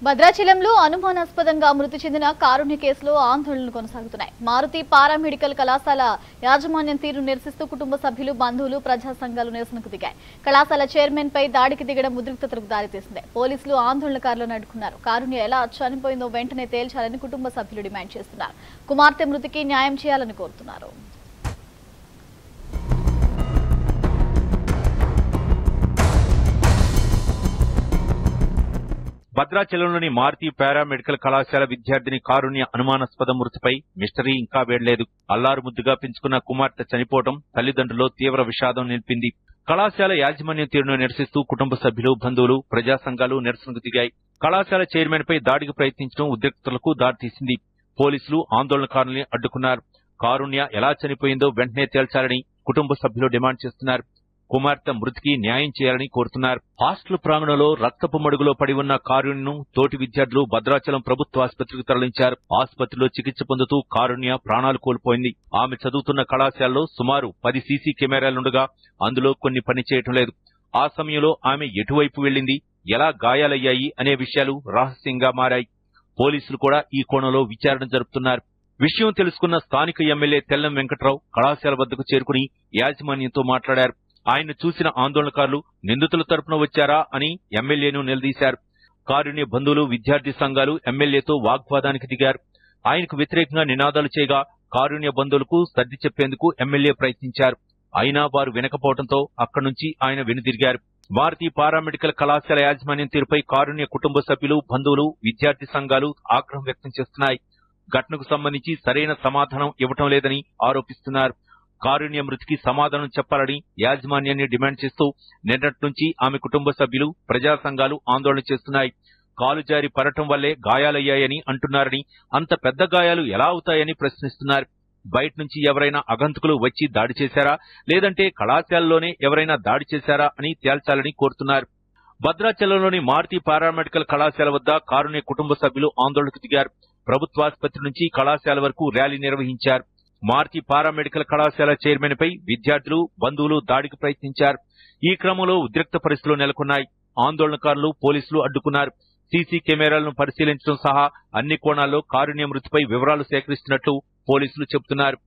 భద్రాచలంలో అనుమానాస్పదంగా మృతి చెందిన కారుణ్య కేసులో ఆందోళనలు కొనసాగుతున్నాయి మారుతి పారామెడికల్ కళాశాల యాజమాన్యం తీరు నిరసిస్తూ కుటుంబ సభ్యులు బంధువులు ప్రజా సంఘాలు నిరసనకు దిగాయి కళాశాల చైర్మన్ పై దాడికి దిగడం ఉద్రిక్తతలకు దారితీసింది పోలీసులు ఆందోళనకారులను అడ్డుకున్నారు కారుణ్య ఎలా చనిపోయిందో వెంటనే తేల్చాలని కుటుంబ సభ్యులు డిమాండ్ చేస్తున్నారు కుమార్తె మృతికి న్యాయం చేయాలని కోరుతున్నారు భద్రాచలంలోని మారుతి పారామెడికల్ కళాశాల విద్యార్థిని కారుణ్య అనుమానాస్పద మృతిపై మిస్టరీ ఇంకా వేడలేదు అల్లారు ముద్దుగా పెంచుకున్న కుమార్తె చనిపోవడం తల్లిదండ్రుల్లో తీవ్ర విషాదం నిలిపింది కళాశాల యాజమాన్యం తీరును నిరసిస్తూ కుటుంబ సభ్యులు బంధువులు ప్రజా సంఘాలు నిరసనకు దిగాయి కళాశాల చైర్మన్ పై దాడికి ప్రయత్నించడం ఉద్రిక్తతలకు దారితీసింది పోలీసులు ఆందోళనకారుల్ని అడ్డుకున్నారు కారుణ్య ఎలా చనిపోయిందో వెంటనే తేల్చాలని కుటుంబ సభ్యులు డిమాండ్ చేస్తున్నారు కుమార్తె మృతికి న్యాయం చేయాలని కోరుతున్నారు హాస్టల్ ప్రాంగణంలో రక్తపు మడుగులో పడి ఉన్న కారుణ్యను తోటి విద్యార్థులు భద్రాచలం ప్రభుత్వ ఆసుపత్రికి తరలించారు ఆసుపత్రిలో చికిత్స పొందుతూ కారుణ్య ప్రాణాలు కోల్పోయింది ఆమె చదువుతున్న కళాశాలలో సుమారు పది సీసీ కెమెరాలుండగా అందులో కొన్ని పనిచేయటం లేదు ఆ సమయంలో ఆమె ఎటువైపు వెళ్లింది ఎలా గాయాలయ్యాయి అనే విషయాలు రహస్యంగా మారాయి పోలీసులు కూడా ఈ కోణంలో విచారణ జరుపుతున్నారు విషయం తెలుసుకున్న స్థానిక ఎమ్మెల్యే తెల్లం వెంకట్రావు కళాశాల వద్దకు చేరుకుని యాజమాన్యంతో మాట్లాడారు ఆయన చూసిన ఆందోళనకారులు నిందితుల తరపున వచ్చారా అని ఎమ్మెల్యేను నిలదీశారు కారుణ్య బంధువులు విద్యార్థి సంఘాలు ఎమ్మెల్యేతో వాగ్వాదానికి దిగారు ఆయనకు వ్యతిరేకంగా నినాదాలు చేయగా కారుణ్య బంధువులకు సర్ది చెప్పేందుకు ఎమ్మెల్యే ప్రయత్నించారు అయినా వారు వినకపోవడంతో అక్కడి నుంచి ఆయన వెనుదిరిగారు భారతీయ పారామెడికల్ కళాశాల యాజమాన్యం తీరుపై కారుణ్య కుటుంబ సభ్యులు బంధువులు విద్యార్థి సంఘాలు ఆగ్రహం వ్యక్తం చేస్తున్నాయి ఘటనకు సంబంధించి సరైన సమాధానం ఇవ్వటం లేదని ఆరోపిస్తున్నారు కారుణ్య మృతికి సమాధానం చెప్పాలని యాజమాన్యాన్ని డిమాండ్ చేస్తూ నిన్నటి నుంచి ఆమె కుటుంబ సభ్యులు ప్రజా సంఘాలు ఆందోళన చేస్తున్నాయి కాలు జారి పడటం వల్లే గాయాలయ్యాయని అంటున్నారని అంత పెద్ద గాయాలు ఎలా అవుతాయని ప్రశ్నిస్తున్నారు బయట నుంచి ఎవరైనా అగంతకులు వచ్చి దాడి చేశారా లేదంటే కళాశాలలోనే ఎవరైనా దాడి చేశారా అని తేల్చాలని కోరుతున్నారు భద్రాచలంలోని మారుతి పారామెడికల్ కళాశాల వద్ద కారుణ్య కుటుంబ సభ్యులు ఆందోళనకు దిగారు ప్రభుత్వాసుపత్రి నుంచి కళాశాల వరకు ర్యాలీ నిర్వహించారు మారుతి పారామెడికల్ కళాశాల చైర్మన్ పై విద్యార్థులు బంధువులు దాడికి ప్రయత్నించారు ఈ క్రమంలో ఉద్రిక్త పరిస్థితులు నెలకొన్నాయి ఆందోళనకారులు పోలీసులు అడ్డుకున్నారు సీసీ కెమెరాలను పరిశీలించడం సహా అన్ని కోణాల్లో కారుణ్య మృతిపై వివరాలు సేకరిస్తున్నట్లు పోలీసులు చెబుతున్నారు